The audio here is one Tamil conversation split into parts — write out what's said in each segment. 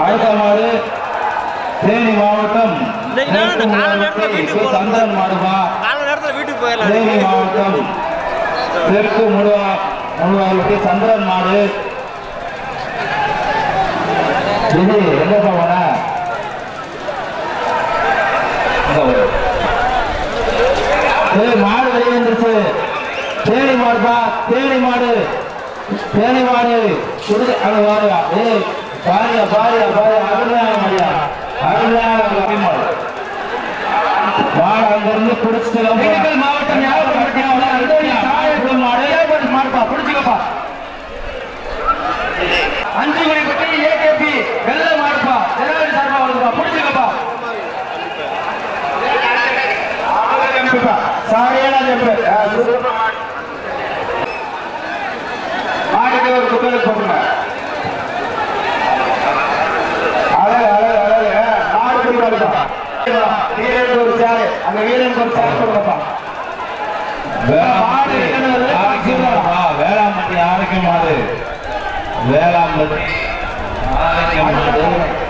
அடுத்த மாடு தேனி மாவட்டம் இன்னைக்கு நான் அந்த காலை நேரத்துல வீட்டுக்கு போகலாம். சந்திரன் மாடுபா காலை நேரத்தில் வீட்டுக்கு தேனி போயிடலாம் மாவட்டம் தெற்கு முழுவா முழுவாவுக்கு சந்திரன் மாடு இது எங்க போன ஏய் மாடு வெளியே வந்துருச்சு தேனி மாடுப்பா தேனி மாடு தேனி மாடு குடுக்க அங்க வாரியா ஏய் பாரியா பாரியா பாரியா அருமையான மாடியா அருமையான ஒரு மாடு மாடு அங்கிருந்து பிடிச்சிட்டு திண்டுக்கல் மாவட்டம் மாடு மாடுப்பா பிடிச்சிக்கப்பா அஞ்சு மணி பட்டி ஏகேபி வெள்ள மாடுப்பா ஜனாதி சார்பா வருதுப்பா பிடிச்சிக்கப்பா சாரியான ஜெம்பு மாட்டுக்கு ஒரு குத்தலுக்கு போட்டுங்க அழகு அழகு அழகு ஆ, மாடு பிடிப்பாருப்பா வீரனுக்கு ஒரு சேரு அந்த வீரனுக்கு ஒரு சேரு கொடுங்கப்பா மாடு எத்தனை வருது? வேளாண்மட்டி ஆரோக்கிய மாடு வேளாண்மட்டி ஆரோக்கிய மாடு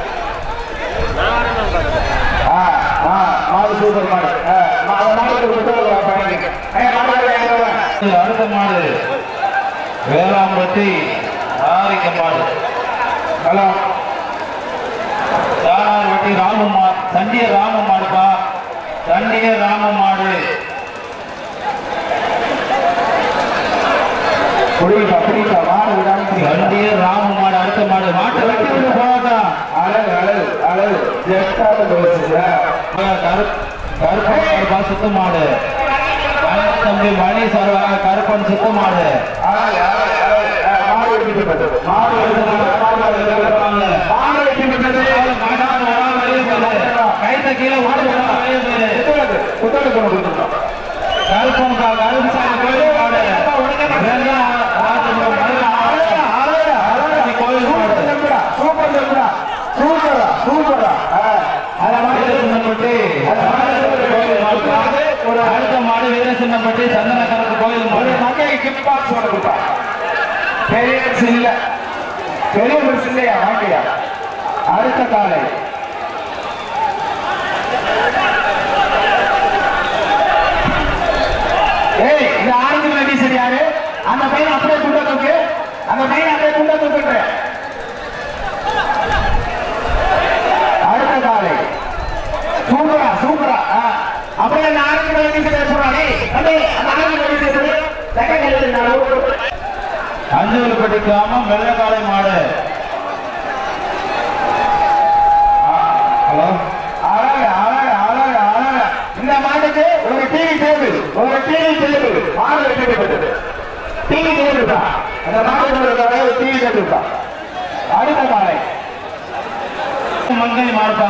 ஆ, ஆ, மாடு சூப்பர் மாடு ஆ, மா- அந்த மாட்டுக்கு ஒரு குத்தலுக்கு வா, பையனுக்கு. ஏய், மாடு வேலை, எங்க வா? அடுத்த மாடு வேளாண்மட்டி ஆரோக்கிய மாடு ஹலோ தானார்வட்டி ராமமா தண்டிய ராம மாடுப்பா தண்டிய ராம மாடு குடிப்பா குடிப்பா மாடு விடாம குடிப்பா. தண்டிய ராம மாடு அடுத்த மாடு மாட்டை வெட்டி விட்டு போராட்டம் அழகு அழகு அழகு ஜெட்டாத போச்சு கரு கருப்பன் மாடுப்பா சுத்த மாடு அண்ணன் தம்பி மணி சார்பாக கருப்பன் சுத்த மாடு அழகு அழகு அழகு ஆ, மாடு வெட்டி விட்டது மாடு வெட்டி விட்டது மாடு வெட்டி விட்டது மாடு வெட்டி விட்டது மாட்டான் வராம வெளியே போயிரு. கைத்த கீழே ஓடி வராம வெளியே போயிரு. புத்தகத்து புத்தகத்து கொண்டு கொடுத்துருக்கோம் கருப்பன் கா- கருப்பசாமி கோயில் மாடு வெள்ளம் ராஜபுரம் மதுரை அழகா, அழகா, அழகா. கோயில் மாடு சூப்பர் ஜெம்புடா, சூப்பர் ஜெம்புடா. சூப்பரா சூப்பரா ஆ, அந்த மாடு வீரசின்னப்பட்டி அந்த மாடு கோயில் மாடு ஒரு அடுத்த மாடு வீரசின்னப்பட்டி சந்தனக்கரத்து கோயில் ஒரு மாடு மங்கைக்கு கிஃப்ட் பாக்ஸ் ஒன்று கொடுப்பா பெரிய பெருசு இல்ல பெரிய பெருசு இல்லையா வாங்கியா அடுத்த காலை ஏய் இந்த ஆரஞ்சு கலர் டீசர் யாரு அந்த பையன் அப்படியே குண்டா தூக்கு அந்த பையன் அப்படியே குண்டா தூக்குன்ற அடுத்த காலை சூப்பரா சூப்பரா ஆ. அப்படியே அந்த ஆரஞ்சு கலர் டீசர் போறானே அப்படியே அந்த ஆரஞ்சு கலர் டீசர் செகண்ட் எழுதுனாலும் அஞ்சூர்பட்டி கிராமம் வெள்ளக்காலை மாடு ஹலோ அழகு அழகு அழகு அழகு இந்த மாட்டுக்கு ஒரு டிவி டேபிள் ஒரு டிவி டேபிள் மாடு வெட்டப்பட்டது டிவி டேபிள் தான் அந்த மாட்டுக்கு ஒரு டிவி டேபிள் தான் அடுத்த காலை மங்கை மாடுப்பா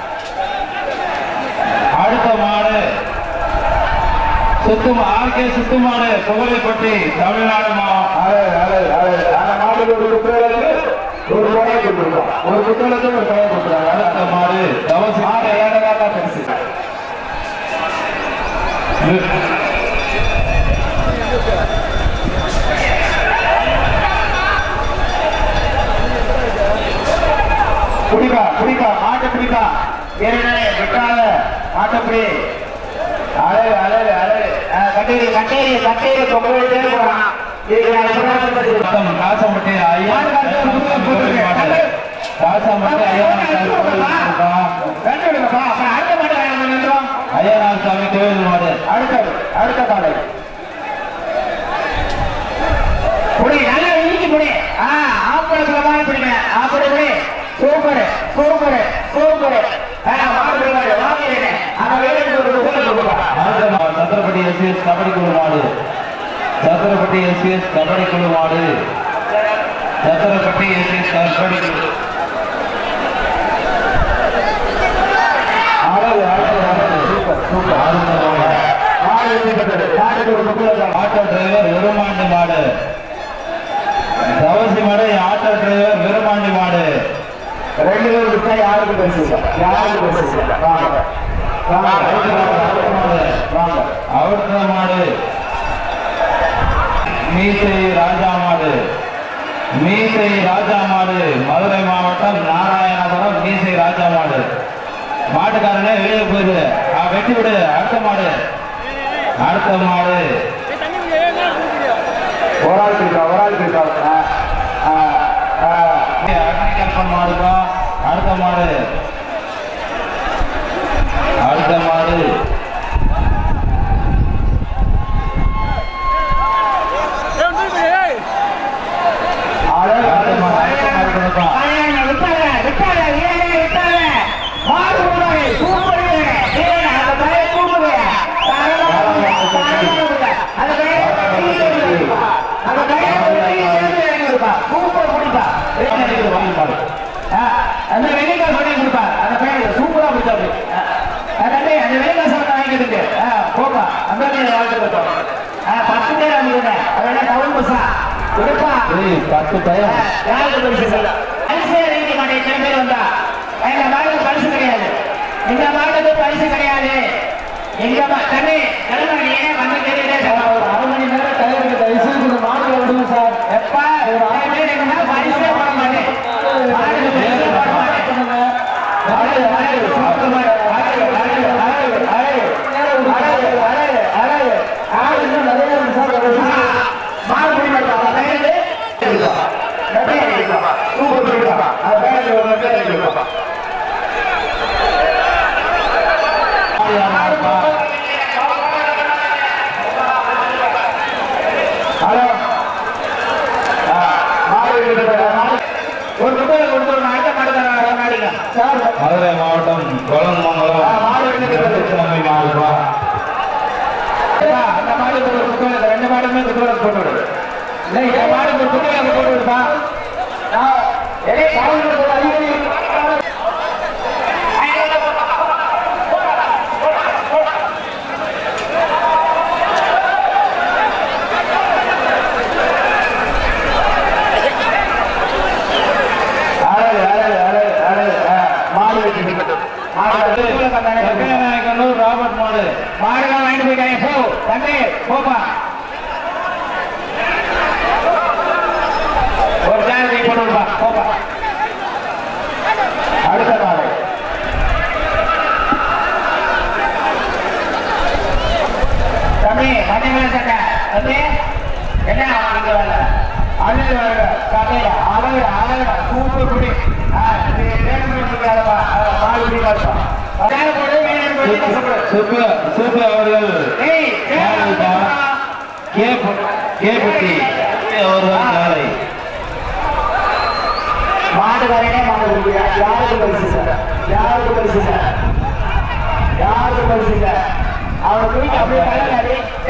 அடுத்த மாடு சுத்து ஆர்கே சுத்து மாடு புகழைப்பட்டி தமிழ்நாடு மாவட்டம் அழகு அழகு அழகு அந்த மாட்டுக்கு ஒரு குத்துறதுக்கு ஒரு கோயை கொடுத்துருக்கோம் ஒரு குத்துறதுக்கு ஒரு கோயை கொடுத்துருக்காங்க அடுத்த மாடு தவசி மாடு ஏழை பெருசு குடிப்பா குடிப்பா மாட்டை குடிப்பா ஏறினே விட்டாத மாட்டை குடி அழகு அழகு அழகு கட்டேரி கட்டேரி கட்டேரி கொண்டு போறான் மொத்தம் காசம்பட்டி ஐயா மாடு காசம்பட்டி ஐயா ஐயனார் சாமி கோயில் மாடு அடுத்தது அடுத்த காலை புடி நல்லா இழுத்து புடி ஆ ஆம்பளை சுலமான பிடிங்க அப்படி புடி சூப்பர் சூப்பர் சூப்பர் அடுத்த மாடு சத்திரப்பட்டி எஸ்பிஎஸ் கபடி குழு மாடு சத்திரப்பட்டி எஸ்பிஎஸ் கபடி குழு மாடு சத்திரப்பட்டி எஸ்பிஎஸ் கபடி குழு அழகு அழகு அழகு சூப்பர் சூப்பர் அடுத்த மாடு மாடு வெட்டப்பட்டது மாட்டுக்கு ஒரு முக்கிய ஆட்டோ டிரைவர் விருமாண்டி மாடு தவசி மாடு ஆட்டோ டிரைவர் விருமாண்டி மாடு ரெண்டு பேரும் விட்டா யாருக்கும் பேசுங்க யாருக்கும் பேசுங்க வாங்க வாங்க வாங்க அடுத்த மாடு மீசை ராஜா மாடு மீசை ராஜா மாடு மதுரை மாவட்டம் நாராயணபுரம் நிறுத்தி விடு அடுத்த மாடு அடுத்த மாடு தண்ணி கொஞ்சம் ஏன் குடிக்கிறியா ஒரு ஆள் இருக்கா ஒரு ஆள் இருக்கா ஆ, ஆ, ஆ. அக்னிகல்பன் மாடுப்பா அடுத்த மாடு அடுத்த மாடு ஏய் ஆளு, ஆளு, அடுத்த மாடு அடுத்த மாடு கொடுப்பா ஆளுங்க, விட்டாங்க, விட்டாங்க, ஏங்க, விட்டாங்க. மாடு விடுறாங்க, கூப்பிடுங்க. ஏங்க, அந்த பையன் கூப்பிடுங்க. தாராளமா கொடுங்க, தாராளமா கொடுங்க. அந்த பையன் கீழே விழுந்துருப்பா. அந்த பையன் கீழே விழுந்துருப்பா. சூப்பர் பிடிப்பா. ஏங்க, இருக்குது, வாங்கி பாரு. ஆ, அந்த வெள்ளிக்காய் சொல்லி கொடுப்பா அந்த பையனுக்கு சூப்பரா பிடிச்சாரு தம்பி அந்த வெள்ளிக்காய் சட்டை வாங்கிட்டு ஆ போப்பா அந்த வாழ்க்கை ஆ பத்து பேர் வாங்கிடுங்க அதெல்லாம் டவுன் பஸ்ஸா கொடுப்பா ஏய், பத்து பயம் யாருக்கு பரிசு சொல்ல பரிசே அளிக்க மாட்டேன் இத்தனை பேர் வந்தா எங்க மாடுக்கு பரிசு கிடையாது எங்க மாடுக்கு பரிசு கிடையாது எங்க மா- தம்பி கருணாடி ஏன் வந்து கேட்டுட்டே இருக்க? ஒரு அரை மணி நேரம் டயருக்கு தயவு செய்து மாடுல விடுங்க சார் எப்பா ஒரு அரை மணி நேரம் பரிசே போட மாட்டேன் மாடுக்கு பரிசே போட மாட்டேன் அழகு, அழகு, சூப்பர் மாடு. அழகு, அழகு, அழகு, அழகு. அழகு, அழகு, அழகு. ஆடு இன்னும் நிறைய இருக்கு சார். ஒரு நிமிஷம். மாடு பிடி மாட்டா. அந்த பையனுக்கு இருக்கா. அந்த பையனுக்கு இருக்கா. சூப்பர் இருக்கா. அந்த பையனுக்கு ஒரு பையனுக்கு இருக்கா. மாடுப்பா ஹலோ ஆ, மாடு இருக்குது. மாடு. ஒரு குப்பையில கொடுத்துருங்க அடுத்த மாடு தரேன் நாடிங்க சார் மதுரை மாவட்டம் கொலமங்கலம் ஆ, மாடு இருக்குது. திருச்சிராப்பள்ளி மாடுப்பா ஏப்பா, அந்த மாடுக்கு ஒரு குப்பையில இந்த ரெண்டு மாடுமே குப்பையில போட்டு விடு இல்லை இந்த மாடுக்கு ஒரு குப்பையில போட்டு விடுப்பா நான் எதை காவல்துறை ஒரு அதிகாரி அழகு, அழகு, அழகு, அழகு. ஆ, மாடு வெட்டி விட்டு. மாடு வெட்டி விட்டு. நாயக்கனூர் ராபர்ட் மாடு மாடுலாம் வாங்கிட்டு போயிட்டாங்க போ தம்பி போப்பா ஒரு சேர் நீ போடுப்பா போப்பா அடுத்த மாடு தம்பி மணி மேல சட்டை தம்பி என்ன நீங்க வேலை அழகு வேலை கதையா அழகு அழகு சூப்பர் குடி ஆ, நீ வேணும் இருக்காதப்பா மாடு குடிக்காதப்பா அதாவது போடு வேணும் போடு கஷ்டப்படு சுப்பு சுப்பு அவர்கள் ஏய் மாடுப்பா கே கேபட்டி அவர்கள் காலை மாடு வரையனே மாடு குடிக்கிறா யாருக்கு பரிசு சார் யாருக்கு பரிசு சார் யாருக்கு பரிசு சார் அவனை தூக்கி அப்படியே கலக்காடி